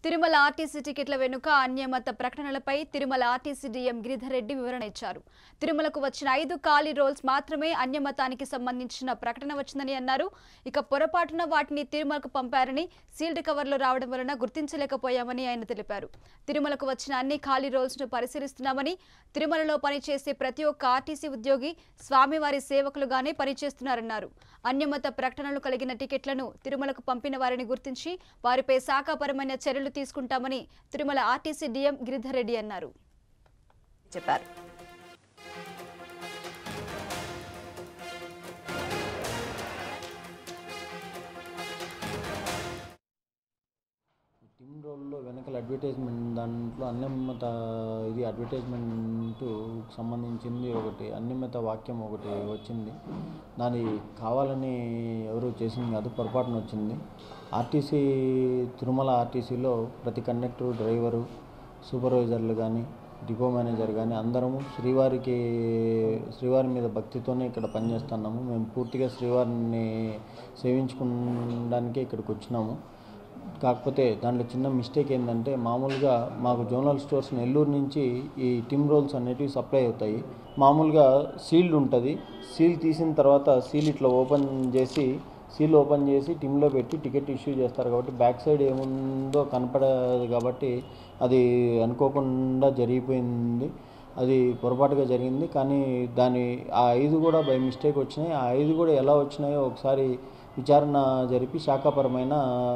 Tirumala RTC టికెట్ల వెనుక అన్యమత ప్రకటనలపై తిరుమల ఆర్టీసీ డీఎం గిరిధర్ రెడ్డి వివరణ ఇచ్చారు తిరుమలకు వచ్చిన ఐదు ఖాళీ రోల్స్ మాత్రమే అన్యమతానికి సంబంధించిన ప్రకటన వచ్చిందని అన్నారు ఇక పొరపాటున వాటిని తిరుమలకు పంపారని సీల్డ్ కవర్లో రావడం వలన గుర్తించలేకపోయామని ఆయన తెలిపారు తిరుమలకు వచ్చిన అన్ని ఖాళీ రోల్స్ ను పరిశీలిస్తున్నామని తిరుమలలో పనిచేసే ప్రతి ఒక్క ఆర్టీసీ ఉద్యోగి స్వామివారి సేవకులుగానే పనిచేస్తున్నారన్నారు అన్యమత ప్రకటనలు కలిగిన టికెట్లను తిరుమలకు పంపిన వారిని గుర్తించి వారిపై శాఖాపరమైన చర్యలు తీసుకుంటామని తిరుమల ఆర్టీసీ డీఎం గిరిధర్ రెడ్డి అన్నారు చెప్పారు టిమ్ రోల్లో వెనకాల అడ్వర్టైజ్మెంట్ దాంట్లో అన్యమత ఇది అడ్వర్టైజ్మెంట్ సంబంధించింది ఒకటి అన్యమత వాక్యం ఒకటి వచ్చింది దాని కావాలని ఎవరు చేసింది కాదు పొరపాటున వచ్చింది ఆర్టీసీ తిరుమల ఆర్టీసీలో ప్రతి కండక్టర్ డ్రైవరు సూపర్వైజర్లు కానీ డిపో మేనేజర్ కానీ అందరము శ్రీవారికి శ్రీవారి మీద భక్తితోనే ఇక్కడ పనిచేస్తున్నాము మేము పూర్తిగా శ్రీవారిని సేవించుకోవడానికే ఇక్కడికి వచ్చినాము కాకపోతే దాంట్లో చిన్న మిస్టేక్ ఏంటంటే మామూలుగా మాకు జోనల్ స్టోర్స్ నెల్లూరు నుంచి ఈ టిమ్ రోల్స్ అనేటివి సప్లై అవుతాయి మామూలుగా సీల్డ్ ఉంటుంది సీల్ తీసిన తర్వాత సీల్ ఇట్లా ఓపెన్ చేసి సీల్ ఓపెన్ చేసి టిమ్లో పెట్టి టికెట్ ఇష్యూ చేస్తారు కాబట్టి బ్యాక్ సైడ్ ఏముందో కనపడదు కాబట్టి అది అనుకోకుండా జరిగిపోయింది అది పొరపాటుగా జరిగింది కానీ దాని ఆ ఐదు కూడా బై మిస్టేక్ వచ్చినాయి ఆ ఐదు కూడా ఎలా వచ్చినాయో ఒకసారి విచారణ జరిపి శాఖాపరమైన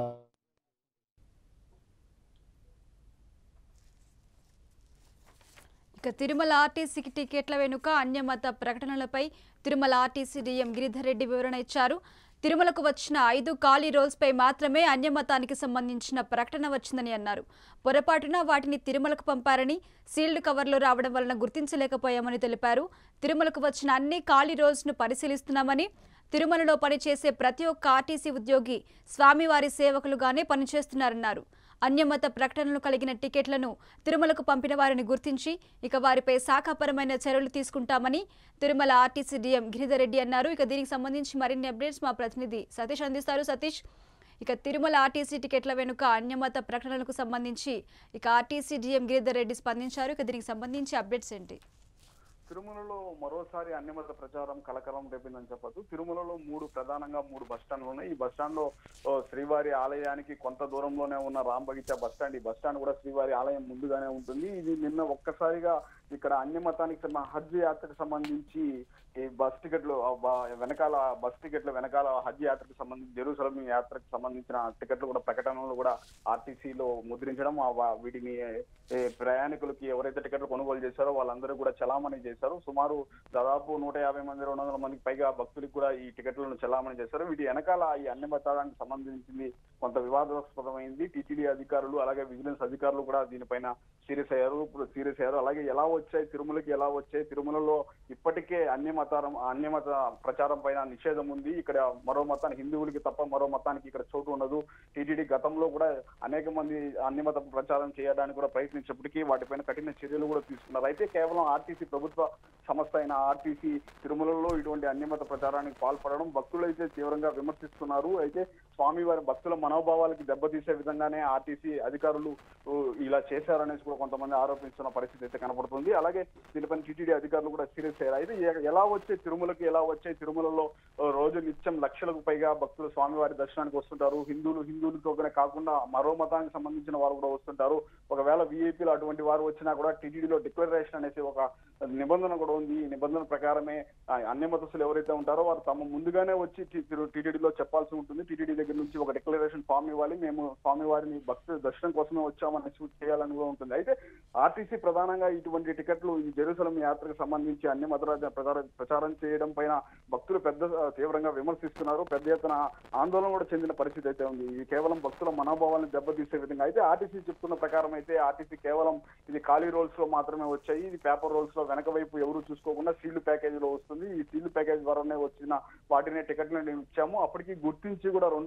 ఇక తిరుమల ఆర్టీసీకి టికెట్ల వెనుక అన్యమత ప్రకటనలపై తిరుమల ఆర్టీసీ డీఎం గిరిధర్ రెడ్డి వివరణ ఇచ్చారు తిరుమలకు వచ్చిన ఐదు ఖాళీ రోల్స్పై మాత్రమే అన్యమతానికి సంబంధించిన ప్రకటన వచ్చిందని అన్నారు పొరపాటున వాటిని తిరుమలకు పంపారని సీల్డ్ కవర్లో రావడం వలన గుర్తించలేకపోయామని తెలిపారు తిరుమలకు వచ్చిన అన్ని ఖాళీ రోల్స్ను పరిశీలిస్తున్నామని తిరుమలలో పనిచేసే ప్రతి ఒక్క ఆర్టీసీ ఉద్యోగి స్వామివారి సేవకులుగానే పనిచేస్తున్నారన్నారు అన్యమత ప్రకటనలు కలిగిన టికెట్లను తిరుమలకు పంపిన వారిని గుర్తించి ఇక వారిపై శాఖాపరమైన చర్యలు తీసుకుంటామని తిరుమల ఆర్టీసీ డీఎం గిరిధర్ రెడ్డి అన్నారు ఇక దీనికి సంబంధించి మరిన్ని అప్డేట్స్ మా ప్రతినిధి సతీష్ అందిస్తారు సతీష్ ఇక తిరుమల ఆర్టీసీ టికెట్ల వెనుక అన్యమత ప్రకటనలకు సంబంధించి ఇక ఆర్టీసీ డీఎం గిరిధర్ రెడ్డి స్పందించారు ఇక దీనికి సంబంధించి అప్డేట్స్ ఏంటి తిరుమలలో మరోసారి అన్యమత ప్రచారం కలకలం రేపిందని చెప్పొచ్చు తిరుమలలో మూడు ప్రధానంగా మూడు బస్ స్టాండ్లు ఉన్నాయి ఈ బస్ స్టాండ్ లో ఓ, శ్రీవారి ఆలయానికి కొంత దూరంలోనే ఉన్న రాంబగిచా బస్ స్టాండ్ ఈ బస్ స్టాండ్ కూడా శ్రీవారి ఆలయం ముందుగానే ఉంటుంది ఇది నిన్న ఒక్కసారిగా ఇక్కడ అన్యమతానికి సంబ- హజ్ యాత్రకు సంబంధించి ఈ బస్ టికెట్లు ఆ బ- వెనకాల బస్ టికెట్లు వెనకాల హజ్ యాత్రకు సంబంధించి జెరూసలం యాత్రకు సంబంధించిన టికెట్లు కూడా ప్రకటనలు కూడా ఆర్టీసీలో ముద్రించడం ఆ వా- వీటిని ఏ, ప్రయాణికులకి ఎవరైతే టికెట్లు కొనుగోలు చేశారో వాళ్ళందరూ కూడా చలామణి చేశారు సుమారు దాదాపు నూట యాభై మంది రెండు వందల మందికి పైగా భక్తులకు కూడా ఈ టికెట్లను చలామణి చేశారు వీటి వెనకాల ఈ అన్ని మతానికి సంబంధించింది కొంత వివాదాస్పదమైంది టీటీడీ అధికారులు అలాగే విజిలెన్స్ అధికారులు కూడా దీనిపైన సీరియస్ అయ్యారు ఇప్పుడు సీరియస్ అయ్యారు అలాగే ఎలా వచ్చాయి తిరుమలకి ఎలా వచ్చాయి తిరుమలలో ఇప్పటికే అన్ని మతారం అన్ని మత ప్రచారం పైన నిషేధం ఉంది ఇక్కడ మరో మతానికి హిందువులకి తప్ప మరో మతానికి ఇక్కడ చోటు ఉండదు టీటీడీ గతంలో కూడా అనేక మంది అన్ని మత ప్రచారం చేయడానికి కూడా ప్రయత్నించినప్పటికీ వాటిపైన కఠిన చర్యలు కూడా తీసుకున్నారు అయితే కేవలం ఆర్టీసీ ప్రభుత్వ సంస్థ అయిన ఆర్టీసీ తిరుమలలో ఇటువంటి అన్యమత ప్రచారానికి పాల్పడడం భక్తులు అయితే తీవ్రంగా విమర్శిస్తున్నారు అయితే స్వామివారి భక్తుల మనోభావాలకి దెబ్బతీసే విధంగానే ఆర్టీసీ అధికారులు ఊ, ఇలా చేశారనేసి కూడా కొంతమంది ఆరోపిస్తున్న పరిస్థితి అయితే కనపడుతుంది అలాగే దీనిపైన టీటీడీ అధికారులు కూడా సీరియస్ అయ్యారు అయితే ఎ- ఎలా వచ్చే తిరుమలకి ఎలా వచ్చే తిరుమలలో ఓ, రోజు నిత్యం లక్షలకు పైగా భక్తులు స్వామివారి దర్శనానికి వస్తుంటారు హిందువులు హిందువులతోనే కాకుండా మరో మతానికి సంబంధించిన వారు కూడా వస్తుంటారు ఒకవేళ విఐపీలు అటువంటి వారు వచ్చినా కూడా టీటీడీలో డిక్లరేషన్ అనేసి ఒక నిబంధన కూడా ఉంది ఈ నిబంధన ప్రకారమే ఆ, అన్ని మతస్థులు ఎవరైతే ఉంటారో వారు తమ ముందుగానే వచ్చి టీటీడీలో చెప్పాల్సి ఉంటుంది టీటీడీ దగ్గర నుంచి ఒక డిక్లరేషన్ ఫామ్ ఇవ్వాలి మేము స్వామివారిని భక్తుల దర్శనం కోసమే వచ్చామని సూచన చేయాలని కూడా ఉంటుంది అయితే ఆర్టీసీ ప్రధానంగా ఇటువంటి టికెట్లు ఈ జెరూసలం యాత్రకు సంబంధించి అన్ని మతరాజ ప్రచార- ప్రచారం చేయడం పైన భక్తులు పెద్ద ఆ, తీవ్రంగా విమర్శిస్తున్నారు పెద్ద ఎత్తున ఆందోళన కూడా చెందిన పరిస్థితి అయితే ఉంది ఇది కేవలం భక్తుల మనోభావాలను దెబ్బతీసే విధంగా అయితే ఆర్టీసీ చెప్తున్న ప్రకారం అయితే ఆర్టీసీ కేవలం ఇది ఖాళీ రోల్స్ లో మాత్రమే వచ్చాయి ఇది పేపర్ రోల్స్ లో వెనక వైపు ఎవరు చూసుకోకుండా సీల్డ్ ప్యాకేజ్ లో వస్తుంది ఈ సీల్డ్ ప్యాకేజ్ ద్వారానే వచ్చిన వాటినే టికెట్లు మేము ఇచ్చాము అప్పటికి గుర్తించి కూడా రెండు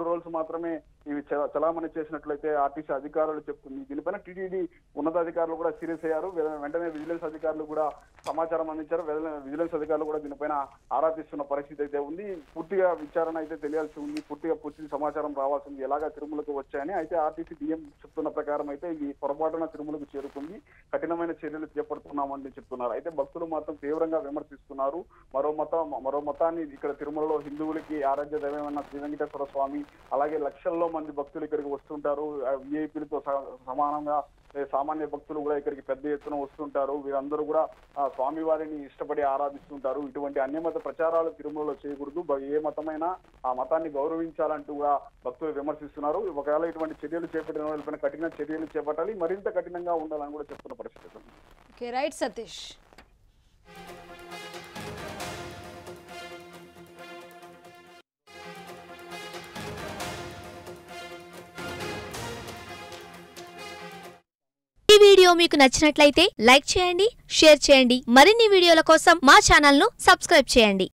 రోల్స్ మాత్రమే ఇవి చ- చలామణి చేసినట్లయితే ఆర్టీసీ అధికారులు చెప్తుంది దీనిపైన టీటీడీ ఉన్నతాధికారులు కూడా సీరియస్ అయ్యారు వె- వెంటనే విజిలెన్స్ అధికారులు కూడా సమాచారం అందించారు వె- విజిలెన్స్ అధికారులు కూడా దీనిపైన ఆరా తీస్తున్న పరిస్థితి అయితే ఉంది పూర్తిగా విచారణ అయితే తెలియాల్సి ఉంది పూర్తిగా పూర్తి సమాచారం రావాల్సి ఉంది ఎలాగా తిరుమలకు వచ్చాయని అయితే ఆర్టీసీ డిఎం చెప్తున్న ప్రకారం అయితే ఇది పొరపాటున తిరుమలకు చేరుకుంది కఠినమైన చర్యలు చేపడుతున్నామని చెప్తున్నారు అయితే భక్తులు మాత్రం తీవ్రంగా విమర్శిస్తున్నారు మరో మతం మరో మతాన్ని ఇక్కడ తిరుమలలో హిందువులకి ఆరాధ్య దైవమైన శ్రీ వెంకటేశ్వర స్వామి అలాగే లక్షల్లో మంది భక్తులు ఇక్కడికి వస్తుంటారు విఐపీలతో సమానంగా ఏ, సామాన్య భక్తులు కూడా ఇక్కడికి పెద్ద ఎత్తున వస్తుంటారు వీరందరూ కూడా ఆ స్వామి వారిని ఇష్టపడి ఆరాధిస్తుంటారు ఇటువంటి అన్యమత ప్రచారాలు తిరుమలలో చేయకూడదు బ- ఏ మతమైనా ఆ మతాన్ని గౌరవించాలంటూ కూడా భక్తులు విమర్శిస్తున్నారు ఒకవేళ ఇటువంటి చర్యలు చేపట్టిన వాళ్ళపైన కఠిన చర్యలు చేపట్టాలి మరింత కఠినంగా ఉండాలని కూడా చెప్తున్న పరిస్థితి ఉంది. ఓకే రైట్ సతీష్ ఈ వీడియో మీకు నచ్చినట్లయితే లైక్ చేయండి షేర్ చేయండి మరిన్ని వీడియోల కోసం మా ఛానల్ను సబ్స్క్రైబ్ చేయండి